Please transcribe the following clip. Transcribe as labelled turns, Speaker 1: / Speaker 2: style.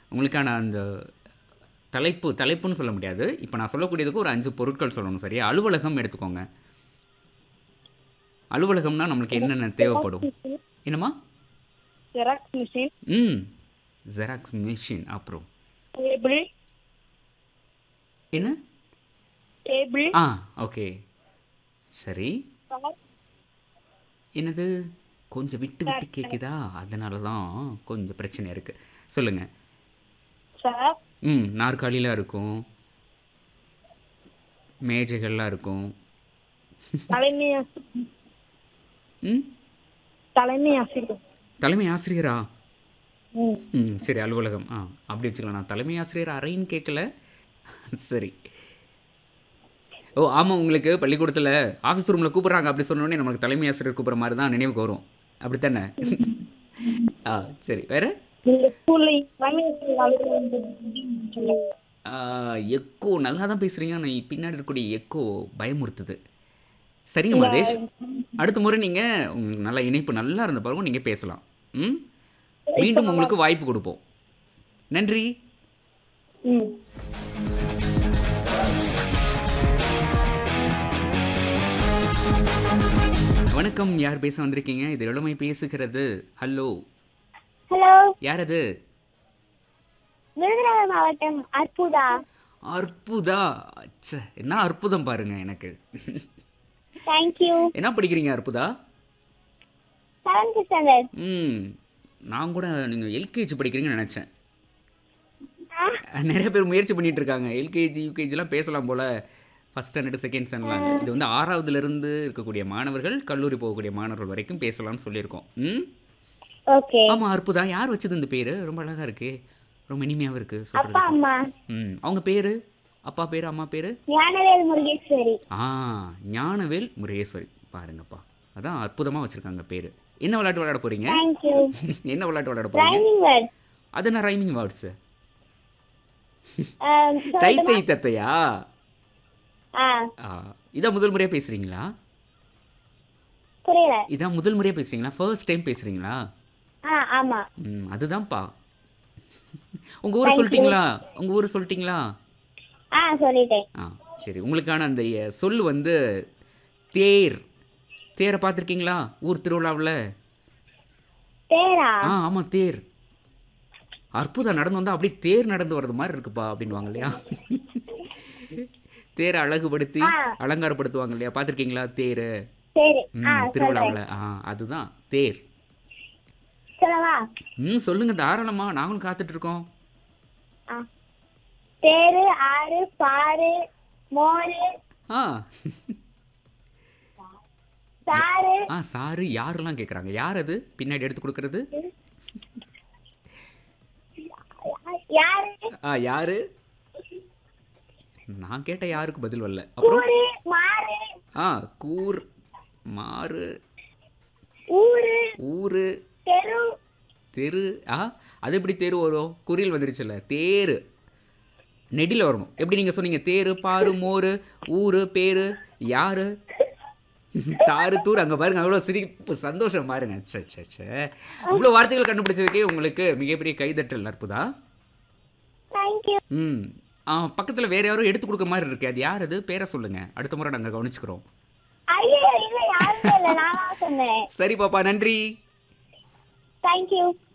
Speaker 1: உங்களுக்கான அந்த தலைப்பு தலைப்புன்னு சொல்ல முடியாது இப்போ நான் சொல்லக்கூடியதுக்கு ஒரு அஞ்சு பொருட்கள் சொல்லணும் சரியா அலுவலகம் எடுத்துக்கோங்க அலுவலகம்னா நம்மளுக்கு என்னென்ன தேவைப்படும் என்னம்மா
Speaker 2: ஜெராக்ஸ் மிஷின்
Speaker 1: ம் ஜெராக்ஸ் மிஷின் அப்புறம்
Speaker 2: டேபிள்
Speaker 1: என்ன
Speaker 2: டேபிள்
Speaker 1: ஆ ஓகே சரி என்னது கொஞ்சம் விட்டு விட்டு கேட்குதா அதனால தான் கொஞ்சம் பிரச்சனை இருக்குது சொல்லுங்கள்
Speaker 2: சார்
Speaker 1: ம் நாற்காலிலாம் இருக்கும் மேஜைகள்லாம் இருக்கும்
Speaker 2: தலைமை ஆசி-
Speaker 1: ம்
Speaker 2: தலைமை ஆசிரியர்
Speaker 1: தலைமை ஆசிரியரா
Speaker 2: ம்
Speaker 1: ம் சரி அலுவலகம் ஆ அப்படி வச்சுக்கலாம் நான் தலைமை ஆசிரியர் அறைன்னு கேட்கல சரி ஓ ஆமாம் உங்களுக்கு பள்ளிக்கூடத்தில் ஆஃபீஸ் ரூமில் கூப்பிட்றாங்க அப்படி சொன்னோடனே நம்மளுக்கு தலைமை ஆசிரியர் கூப்பிட்ற மாதிரி தான் நினைவுக்கு வரும் அப்படித்தானே ஆ சரி வேறு
Speaker 2: நீங்க ஸ்கூல்ல தலைமை ஆசிரியர் அலுவலகம்
Speaker 1: எக்கோ நல்லா தான் பேசுகிறீங்க ஆனால் பின்னாடி இருக்கக்கூடிய எக்கோ பயமுறுத்துது சரிங்க மதேஷ் அடுத்த முறை நீங்கள் உங்களுக்கு நல்ல இணைப்பு நல்லா இருந்த பிறகு நீங்கள் பேசலாம் ம் மீண்டும் உங்களுக்கு வாய்ப்பு கொடுப்போம் நன்றி
Speaker 2: ம்
Speaker 1: வணக்கம் யார் பேச வந்திருக்கீங்க இது இளமை பேசுகிறது ஹலோ
Speaker 2: ஹலோ
Speaker 1: யார் அது
Speaker 2: விருதுநகர் மாவட்டம் அற்புதா
Speaker 1: அற்புதா ச்சே என்ன அற்புதம் பாருங்க எனக்கு
Speaker 2: தேங்க்யூ
Speaker 1: என்ன படிக்கிறீங்க அற்புதா
Speaker 2: செவன்த் ஸ்டாண்டர்ட்
Speaker 1: ம் நான் கூட நீங்கள் எல்கேஜி படிக்கிறீங்கன்னு நினச்சேன் நிறைய பேர் முயற்சி பண்ணிட்டு இருக்காங்க எல்கேஜி யூகேஜிலாம் பேசலாம் போல் ஃபஸ்ட் ஸ்டாண்டர்டு செகண்ட் ஸ்டாண்டர்ட்லாம் இது வந்து ஆறாவதுலேருந்து இருக்கக்கூடிய மாணவர்கள் கல்லூரி போகக்கூடிய மாணவர்கள் வரைக்கும் பேசலாம்னு சொல்லியிருக்கோம் ம்
Speaker 2: ஓகே
Speaker 1: ஆமாம் அற்புதா யார் வச்சது இந்த பேர் ரொம்ப அழகாக இருக்கே ரொம்ப இனிமையாகவும் இருக்குது
Speaker 2: அப்பா
Speaker 1: சொல்கிறது
Speaker 2: அம்மா
Speaker 1: ம் அவங்க பேர் அப்பா பேர் அம்மா பேர்
Speaker 2: ஞானவேல் முருகேஸ்வரி
Speaker 1: ஆ ஞானவேல் முருகேஸ்வரி பாருங்கப்பா அதான் அற்புதமாக வச்சுருக்காங்க பேர் என்ன விளையாட்டு விளையாட போகிறீங்க
Speaker 2: தேங்க்யூ
Speaker 1: என்ன விளையாட்டு விளையாட போகிறீங்க
Speaker 2: ரைமிங் வேர்ட்
Speaker 1: அது என்ன ரைமிங் வேர்ட்ஸு தை தை தத்தையா
Speaker 2: ஆ
Speaker 1: ஆ, இதான் முதல் முறையாக பேசுகிறீங்களா
Speaker 2: புரியல
Speaker 1: இதான் முதல் முறையாக பேசுகிறீங்களா ஃபர்ஸ்ட் டைம் பேசுகிறீங்களா
Speaker 2: ஆ ஆமா
Speaker 1: ம் அதுதான்ப்பா உங்கள் ஊரை சொல்லிட்டீங்களா உங்கள் ஊரை சொல்லிட்டீங்களா
Speaker 2: ஆ சொல்லிட்டேன்
Speaker 1: ஆ சரி உங்களுக்கான அந்த எ, சொல் வந்து தேர் தேரை பார்த்துருக்கீங்களா ஊர் திருவிழாவில்
Speaker 2: பேரா
Speaker 1: ஆ ஆமாம் தேர் அற்புதம் நடந்து வந்தால் அப்படியே தேர் நடந்து வர்றது மாதிரி இருக்குப்பா அப்படின்வாங்க இல்லையா தேரை அழகுபடுத்தி
Speaker 2: ஆ.
Speaker 1: அலங்காரப்படுத்துவாங்க இல்லையா பார்த்துருக்கீங்களா தேர்
Speaker 2: சரி ஆ
Speaker 1: ம்
Speaker 2: சொல்றேன்
Speaker 1: திருவிழாவில் ஆ அதுதான் தேர்
Speaker 2: சொல்லவா
Speaker 1: ம் சொல்லுங்க தாராளமா நாங்களும் காத்துட்டு இருக்கோம்
Speaker 2: ஆ தேரு ஆறு பாரு மோரு
Speaker 1: ஆ
Speaker 2: சாறு
Speaker 1: ஆ சாரு யாரெல்லாம் கேட்குறாங்க யார் அது பின்னாடி எடுத்து கொடுக்கறது
Speaker 2: யாரு
Speaker 1: ஆ யாரு நான் கேட்ட யாருக்கு பதில் வரல அப்புறம்
Speaker 2: கூறு மாறு
Speaker 1: ஆ கூர் மாறு
Speaker 2: ஊரு
Speaker 1: ஊரு
Speaker 2: தெரு
Speaker 1: தெரு ஆ அது எப்படி தெரு வரும் குறில் வந்துருச்சுல்ல தேரு நெடியில் வரணும் எப்படி நீங்கள் சொன்னீங்க தேரு பாரு மோரு ஊரு பேரு யாரு தாரு தூர் அங்கே பாருங்க அவ்வளோ சிரிப்பு சந்தோஷம் பாருங்க சே சே சே இவ்வளோ வார்த்தைகள் கண்டுபிடிச்சதுக்கே உங்களுக்கு மிகப்பெரிய கைதட்டல் அற்புதா
Speaker 2: தேங்க்யூ
Speaker 1: ம் ஆ பக்கத்தில் வேற யாரும் எடுத்து கொடுக்க மாதிரி இருக்கு அது யார் அது பேரை சொல்லுங்க அடுத்த முறை நாங்கள் கவனிச்சுக்கிறோம்
Speaker 2: ஐயோ இல்ல யாருமே இல்ல நான் தான் சொன்னேன்
Speaker 1: சரி பாப்பா நன்றி
Speaker 2: தேங்க்யூ